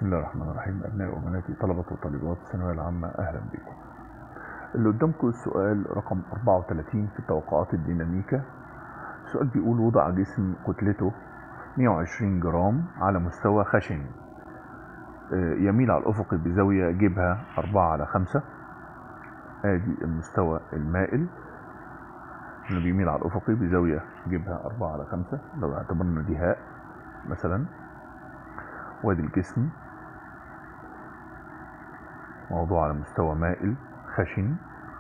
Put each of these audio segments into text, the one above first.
بسم الله الرحمن الرحيم أبنائي وبناتي طلبة وطالبات الثانوية العامة أهلا بكم اللي قدامكم السؤال رقم 34 في توقعات الديناميكا السؤال بيقول وضع جسم كتلته 120 جرام على مستوى خشن آه، يميل على الأفق بزاوية جيبها 4 على 5 ادي المستوى المائل اللي بيميل على الأفق بزاوية جيبها 4 على 5 لو اعتبرنا دي هاء مثلا وادي الجسم موضوع على مستوى مائل خشن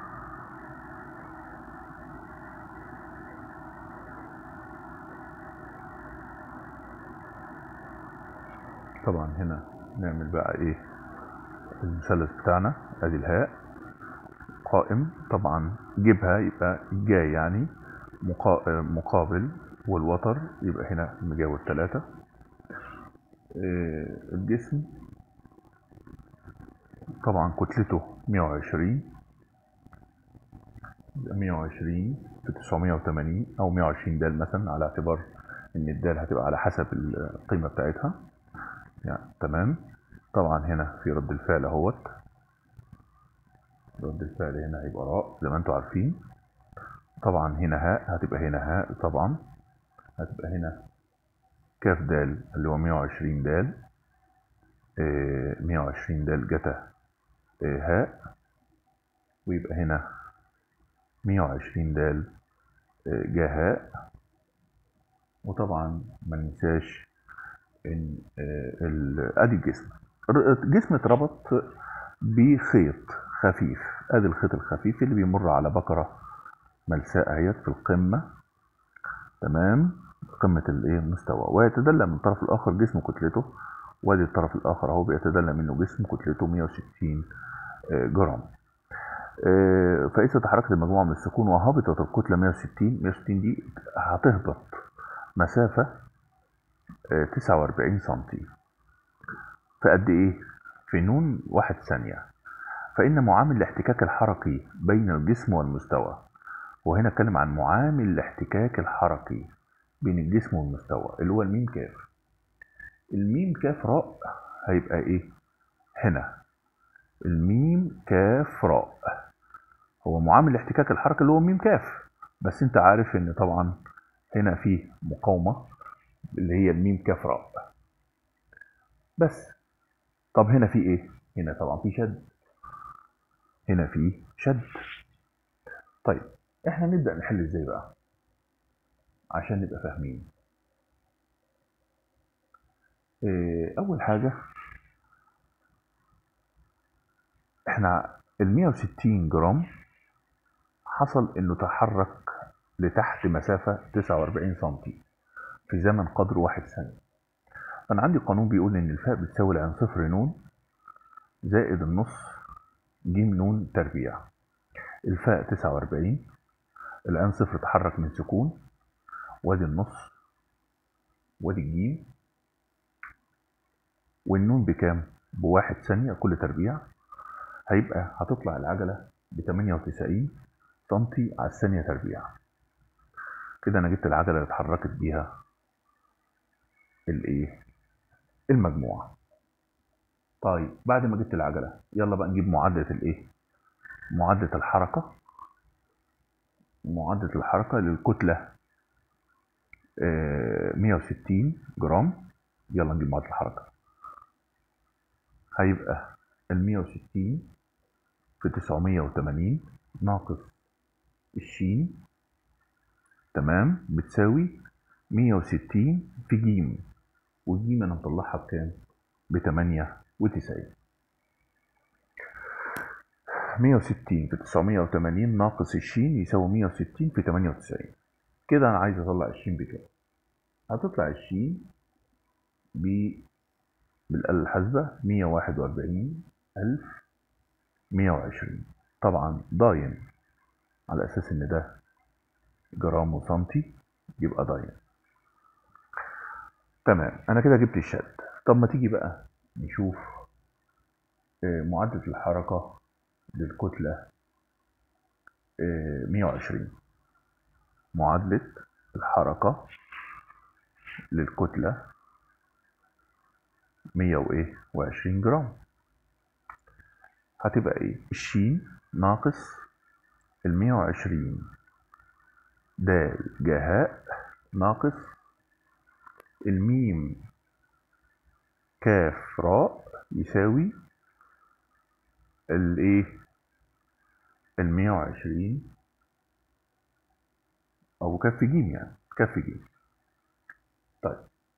طبعا هنا نعمل بقى ايه المثلث بتاعنا ادي الهاء قائم طبعا جيبها يبقى جاي يعني مقا- مقابل والوتر يبقى هنا مجاور ثلاثة الجسم طبعا كتلته 120 يبقى 120 في 980 او 120 دال مثلا على اعتبار ان الدال هتبقى على حسب القيمه بتاعتها يعني تمام طبعا هنا في رد الفعل اهوت رد الفعل هنا هيبقى راء زي ما انتم عارفين طبعا هنا هاء هتبقى هنا هاء طبعا هتبقى هنا كاف دال اللي هو 120 دال آه، 120 دال جتا آه، هاء ويبقى هنا 120 دال آه، جا هاء وطبعا ما ننساش ان آه، ال- ادي الجسم ر- الجسم اتربط بخيط خفيف ادي الخيط الخفيف اللي بيمر على بكره ملساء اهيت في القمه تمام قمه الايه المستوى ويتدلى من الطرف الاخر جسم كتلته وادي الطرف الاخر اهو بيتدلى منه جسم كتلته 160 آه، جرام آه، فإذا تحركت المجموعة من السكون وهبطت الكتلة 160 160 دي هتهبط مسافة آه، 49 سنتي في قد إيه؟ في نون واحد ثانية فإن معامل الاحتكاك الحركي بين الجسم والمستوى وهنا اتكلم عن معامل الاحتكاك الحركي بين الجسم والمستوى اللي هو الميم كاف الميم كاف راء هيبقى ايه هنا الميم كاف راء هو معامل الاحتكاك الحركي اللي هو ميم كاف بس انت عارف ان طبعا هنا في مقاومة اللي هي الميم كاف راء بس طب هنا في ايه هنا طبعا في شد هنا في شد طيب احنا نبدأ نحل ازاي بقى عشان نبقى فاهمين إيه، اول حاجة احنا ال 160 جرام حصل انه تحرك لتحت مسافة 49 سنتي في زمن قدر واحد ثانية فانا عندي قانون بيقول ان الفاء بتساوي لان صفر نون زائد النص جيم نون تربيع الفاء 49 الان صفر تحرك من سكون وادي النص وادي الجيم والنون بكام بواحد ثانية كل تربيع هيبقى هتطلع العجلة ب 98 سنتي على الثانية تربيع كده انا جبت العجلة اللي اتحركت بيها الايه المجموعة طيب بعد ما جبت العجلة يلا بقى نجيب معادلة الايه معادلة الحركة معادلة الحركة للكتلة آه، 160 جرام يلا نجيب معادلة الحركة هيبقى ال 160 في 980 ناقص الشين تمام بتساوي 160 في جيم والجيم انا مطلعها بكام؟ ب 98 160 في 980 ناقص الشين يساوي 160 في 98 كده انا عايز اطلع الشين بكام؟ هتطلع الشين ب بالآلة الحاسبة 141 ألف 120 طبعا ضاين على أساس إن ده جرام وسنتي يبقى ضاين تمام أنا كده جبت الشد طب ما تيجي بقى نشوف آه، معادلة الحركة للكتلة آه، 120 معادلة الحركة للكتلة 100 وايه وعشرين جرام هتبقى ايه الشين ناقص المية وعشرين د جهاء ناقص الميم كاف راء يساوي الايه المية وعشرين او كف جيم يعني كف جيم طيب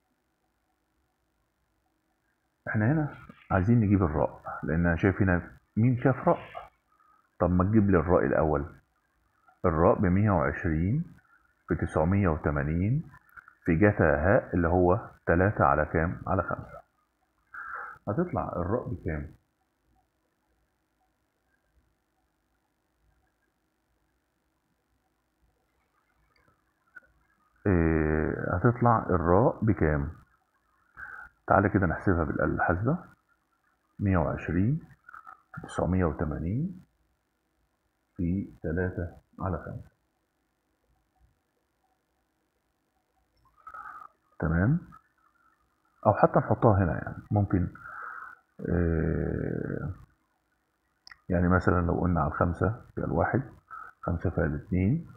احنا هنا عايزين نجيب الراء لان انا شايف هنا ميم كاف راء طب ما تجيب لي الراء الاول الراء ب 120 في 980 في جتا هاء اللي هو 3 على كام على 5 هتطلع الراء بكام إيه هتطلع الراء بكام تعالى كده نحسبها بالآلة الحاسبة 120 في 980 في 3 على 5 تمام او حتى نحطها هنا يعني ممكن آه يعني مثلا لو قلنا على الخمسة فيها الواحد خمسة فيها الاثنين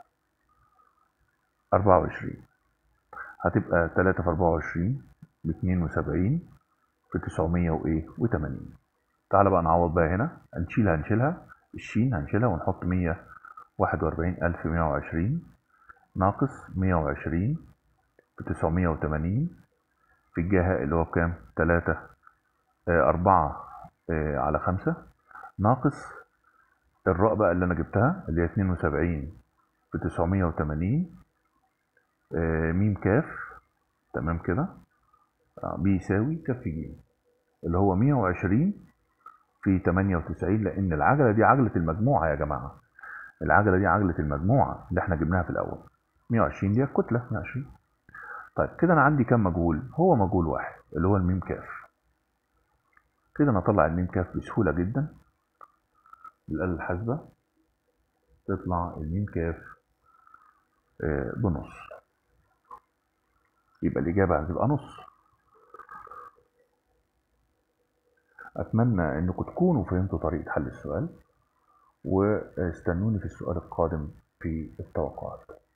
أربعة وعشرين هتبقى تلاتة في أربعة وعشرين باتنين وسبعين في تسعمية وإيه وتمانين تعالى بقى نعوض بقى هنا هنشيلها هنشيلها الشين هنشيلها ونحط مية واحد وأربعين ألف مية وعشرين ناقص مية وعشرين في تسعمية وتمانين في الجهة اللي هو بكام تلاتة آه أربعة آه على خمسة ناقص الراء بقى اللي أنا جبتها اللي هي اتنين وسبعين في تسعمية وتمانين آه ميم كاف تمام كده آه بيساوي كف ج اللي هو مية وعشرين في تمانية وتسعين لأن العجلة دي عجلة المجموعة يا جماعة العجلة دي عجلة المجموعة اللي احنا جبناها في الأول مية وعشرين دي الكتلة مية وعشرين طيب كده أنا عندي كام مجهول هو مجهول واحد اللي هو الميم كاف كده أنا أطلع الميم كاف بسهولة جدا بالآلة الحاسبة تطلع الميم كاف آه بنص يبقى الإجابة هتبقى نص أتمنى أنكم تكونوا فهمتوا طريقة حل السؤال واستنوني في السؤال القادم في التوقعات